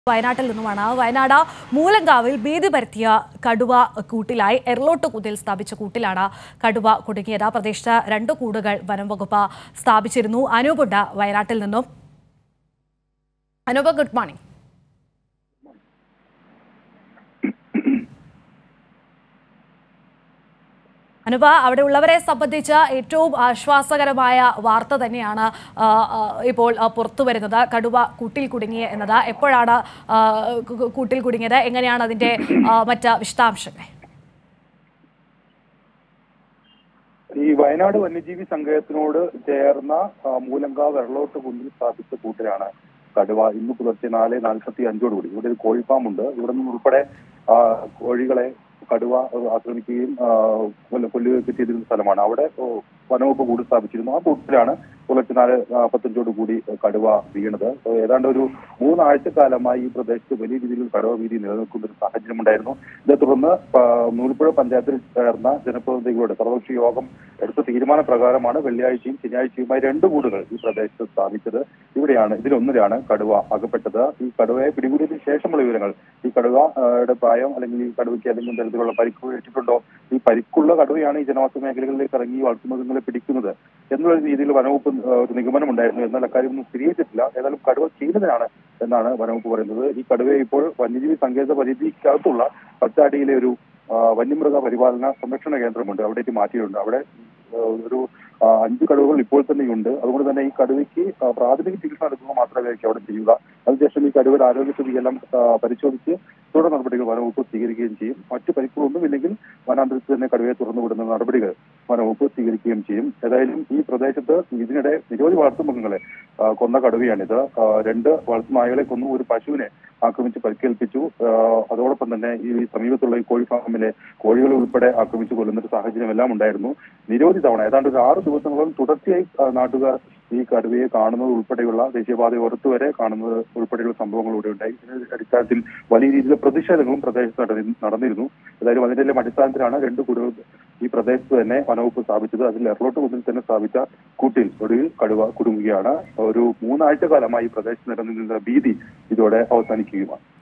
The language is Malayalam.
വയനാട്ടിൽ നിന്നുമാണ് വയനാട് മൂലങ്കാവിൽ ഭീതി പരത്തിയ കടുവ കൂട്ടിലായി എർലോട്ട് കുതിൽ സ്ഥാപിച്ച കൂട്ടിലാണ് കടുവ കുടുങ്ങിയത് പ്രദേശത്ത് രണ്ട് കൂടുകൾ വനം വകുപ്പ് സ്ഥാപിച്ചിരുന്നു അനൂപുണ്ട് വയനാട്ടിൽ നിന്നും അനൂപ് ഗുഡ് മോർണിംഗ് അനുപ അവിടെ ഉള്ളവരെ സംബന്ധിച്ച് ഏറ്റവും ആശ്വാസകരമായ വാർത്ത തന്നെയാണ് ആ, ആ, ഇപ്പോൾ ആ, പുറത്തു വരുന്നത് കടുവ കൂട്ടിൽ കുടുങ്ങി എന്നത് എപ്പോഴാണ് ആ, കു- കു- കൂട്ടിൽ കുടുങ്ങിയത് എങ്ങനെയാണ് അതിന്റെ ആ, മറ്റ് വിശദാംശങ്ങൾ ഈ വയനാട് വന്യജീവി സങ്കേതത്തിനോട് ചേർന്ന ആ, മൂലങ്കാവ് വെള്ളോട്ട് കുന്നിൽ സ്ഥാപിച്ച കൂട്ടിലാണ് കടുവ ഇന്ന് പുലർച്ചെ നാല് നാൽപ്പത്തി അഞ്ചോടുകൂടി ഇവിടെ ഒരു കോഴിഫാമുണ്ട് ഇവിടെ നിന്ന് ഉൾപ്പെടെ ആ, കോഴികളെ കടുവ ആ, ആക്രമിക്കുകയും ആ, കൊല്ല- കൊല്ലുകയൊക്കെ ചെയ്തിരുന്ന സ്ഥലമാണ് അവിടെ ഓ, വനവകുപ്പ് കൂടി സ്ഥാപിച്ചിരുന്നു ആ കൂട്ടിലാണ് പുലർച്ചെ നാല് നാൽപ്പത്തഞ്ചോട് കൂടി കടുവ വീണത് ഏ, ഏതാണ്ട് ഒരു മൂന്നാഴ്ചക്കാലമായി ഈ പ്രദേശത്ത് വലിയ രീതിയിൽ കടുവ ഭീതി നിലനിൽക്കുന്ന ഒരു സാഹചര്യം ഉണ്ടായിരുന്നു ഇതേ തുടർന്ന് പ- നൂൽപ്പുഴ പഞ്ചായത്തിൽ ചേർന്ന ജനപ്രതിനിധികളുടെ സർവകക്ഷി യോഗം എടുത്ത തീരുമാന പ്രകാരമാണ് വെള്ളിയാഴ്ചയും ശനിയാഴ്ചയുമായി രണ്ട് കൂടുകൾ ഈ പ്രദേശത്ത് സ്ഥാപിച്ചത് ഇവിടെയാണ് ഇതിലൊന്നിലാണ് കടുവ അകപ്പെട്ടത് ഈ കടുവയെ പിടികൂടിയതിനു ശേഷമുള്ള വിവരങ്ങൾ ഈ കടുവ ആ, യുടെ പ്രായം അല്ലെങ്കിൽ ഈ കടുവയ്ക്ക് ഏതെങ്കിലും തരത്തിലുള്ള പരിക്ക് ഏറ്റിട്ടുണ്ടോ ഈ പരിക്കുള്ള കടുവയാണ് ഈ ജനവാസ മേഖലകളിലേക്ക് ഇറങ്ങി ഈ വളർത്തുമൃഗങ്ങളെ പിടിക്കുന്നത് എന്നുള്ള രീതിയിൽ വനവകുപ്പ് ആ, ഒരു നിഗമനം ഉണ്ടായിരുന്നു എന്നാൽ അക്കാര്യമൊന്നും സ്ഥിരീകരിച്ചിട്ടില്ല ഏതായാലും കടുവ ചെയ്യുന്നതിനാണ് എന്നാണ് വനവകുപ്പ് പറയുന്നത് ഈ കടുവയെ ഇപ്പോൾ വന്യജീവി സങ്കേത പരിധിക്കകത്തുള്ള പച്ചാടിയിലെ ഒരു ആ, വന്യമൃഗ പരിപാലന സംരക്ഷണ കേന്ദ്രമുണ്ട് അവിടേക്ക് മാറ്റിയിട്ടുണ്ട് അവിടെ ആ, ഒരു ആ, അഞ്ച് കടുവകൾ ഇപ്പോൾ തന്നെയുണ്ട് അതുകൊണ്ട് തന്നെ ഈ കടുവയ്ക്ക് ആ, പ്രാഥമിക ചികിത്സ നടത്തുക മാത്രമായിരിക്കും അവിടെ ചെയ്യുക അതിനുശേഷം ഈ കടുവയുടെ ആരോഗ്യസ്ഥിതിയെല്ലാം ആ, പരിശോധിച്ച് തുടർ നടപടികൾ വനവകുപ്പ് സ്വീകരിക്കുകയും ചെയ്യും മറ്റു പരിക്കുകളൊന്നും ഇല്ലെങ്കിൽ വനാന്തരത്തിൽ തന്നെ കടുവയെ തുറന്നു വിടുന്ന നടപടികൾ വനവകുപ്പ് സ്വീകരിക്കുകയും ചെയ്യും ഏതായാലും ഈ പ്രദേശത്ത് ഇതിനിടെ നിരവധി വളർത്തുമൃഗങ്ങളെ ആ, കൊന്ന കടുവയാണിത് ആ, രണ്ട് വളർത്തുനായകളെ കൊന്നു ഒരു പശുവിനെ ആക്രമിച്ച് പരിക്കേൽപ്പിച്ചു ആ, അതോടൊപ്പം തന്നെ ഈ സമീപത്തുള്ള ഈ കോഴി ഫാമിലെ കോഴികളെ ഉൾപ്പെടെ ആക്രമിച്ച് കൊല്ലുന്ന ഒരു സാഹചര്യം എല്ലാം ഉണ്ടായിരുന്നു നിരവധി തവണ ഏതാണ്ട് ഒരു ആറ് ദിവസങ്ങളോളം തുടർച്ചയായി ആ, നാട്ടുകാർ ഈ കടുവയെ കാണുന്നത് ഉൾപ്പെടെയുള്ള ദേശീയപാത ഓരത്ത് വരെ കാണുന്നത് ഉൾപ്പെടെയുള്ള സംഭവങ്ങൾ ഇവിടെ ഉണ്ടായി ഇതിന്റെ അടിസ്ഥാനത്തിൽ വലിയ രീതിയിലുള്ള പ്രതിഷേധങ്ങളും പ്രദേശത്ത് നടന്നി- നടന്നിരുന്നു ഏതായാലും അതിന്റെ എല്ലാം അടിസ്ഥാനത്തിലാണ് രണ്ട് കൂടുകൾ ഈ പ്രദേശത്ത് തന്നെ വനവകുപ്പ് സ്ഥാപിച്ചത് അതിൽ എറലോട്ട് കുന്നിൽ തന്നെ സ്ഥാപിച്ച കൂട്ടിൽ ഒടുവിൽ കടുവ കുടുങ്ങുകയാണ് ഒരു മൂന്നാഴ്ച കാലമായി ഈ പ്രദേശത്ത് നിലനിന്നിരുന്ന ഭീതി ഇതോടെ അവസാനിക്കുകയുമാണ്